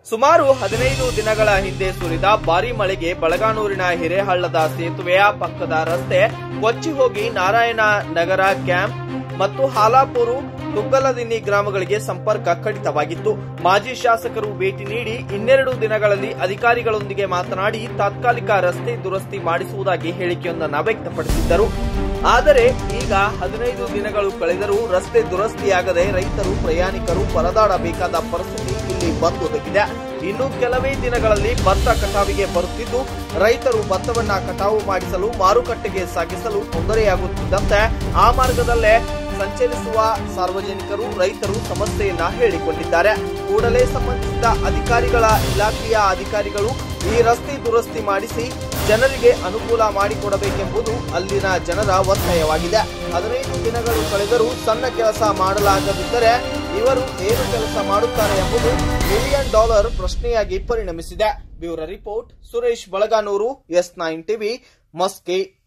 ಸುಮಾರು ಹದಿನೈದು ದಿನಗಳ ಹಿಂದೆ ಸುರಿದ ಭಾರಿ ಮಳೆಗೆ ಬಳಗಾನೂರಿನ ಹಿರೇಹಳ್ಳದ ಸೇತುವೆಯ ಪಕ್ಕದ ರಸ್ತೆ ಕೊಚ್ಚಿ ಹೋಗಿ ನಾರಾಯಣ ನಗರ ಕ್ಯಾಂಪ್ ಮತ್ತು ಹಾಲಾಪುರು ತುಗ್ಗಲದಿನ್ನಿ ಗ್ರಾಮಗಳಿಗೆ ಸಂಪರ್ಕ ಕಡಿತವಾಗಿತ್ತು ಮಾಜಿ ಶಾಸಕರು ಭೇಟಿ ನೀಡಿ ಇನ್ನೆರಡು ದಿನಗಳಲ್ಲಿ ಅಧಿಕಾರಿಗಳೊಂದಿಗೆ ಮಾತನಾಡಿ ತಾತ್ಕಾಲಿಕ ರಸ್ತೆ ದುರಸ್ತಿ ಮಾಡಿಸುವುದಾಗಿ ಹೇಳಿಕೆಯೊಂದನ್ನು ವ್ಯಕ್ತಪಡಿಸಿದ್ದರು ಆದರೆ ಈಗ ಹದಿನೈದು ದಿನಗಳು ಕಳೆದರೂ ರಸ್ತೆ ದುರಸ್ತಿಯಾಗದೆ ರೈತರು ಪ್ರಯಾಣಿಕರು ಪರದಾಡಬೇಕಾದ ಪರಿಸ್ಥಿತಿ ಇಲ್ಲಿ ಬಂದೊದಗಿದೆ ಇನ್ನು ಕೆಲವೇ ದಿನಗಳಲ್ಲಿ ಭತ್ತ ಕಟಾವಿಗೆ ಬರುತ್ತಿದ್ದು ರೈತರು ಭತ್ತವನ್ನ ಕಟಾವು ಮಾಡಿಸಲು ಮಾರುಕಟ್ಟೆಗೆ ಸಾಗಿಸಲು ತೊಂದರೆಯಾಗುತ್ತಿದ್ದಂತೆ ಆ ಮಾರ್ಗದಲ್ಲೇ ಸಂಚರಿಸುವ ಸಾರ್ವಜನಿಕರು ರೈತರು ಸಮಸ್ಯೆಯನ್ನ ಹೇಳಿಕೊಂಡಿದ್ದಾರೆ ಕೂಡಲೇ ಸಂಬಂಧಿಸಿದ ಅಧಿಕಾರಿಗಳ ಇಲಾಖೆಯ ಅಧಿಕಾರಿಗಳು ಈ ರಸ್ತೆ ದುರಸ್ತಿ ಮಾಡಿಸಿ ಜನರಿಗೆ ಅನುಕೂಲ ಮಾಡಿಕೊಡಬೇಕೆಂಬುದು ಅಲ್ಲಿನ ಜನರ ಒತ್ತಾಯವಾಗಿದೆ ಹದಿನೈದು ದಿನಗಳು ಕಳೆದರೂ ಸಣ್ಣ ಕೆಲಸ ಮಾಡಲಾಗದಿದ್ದರೆ ಇವರು ಏನು ಕೆಲಸ ಮಾಡುತ್ತಾರೆ ಎಂಬುದು ಮಿಲಿಯನ್ ಡಾಲರ್ ಪ್ರಶ್ನೆಯಾಗಿ ಪರಿಣಮಿಸಿದೆ bureau report Suresh Balaganur S nine TV Maski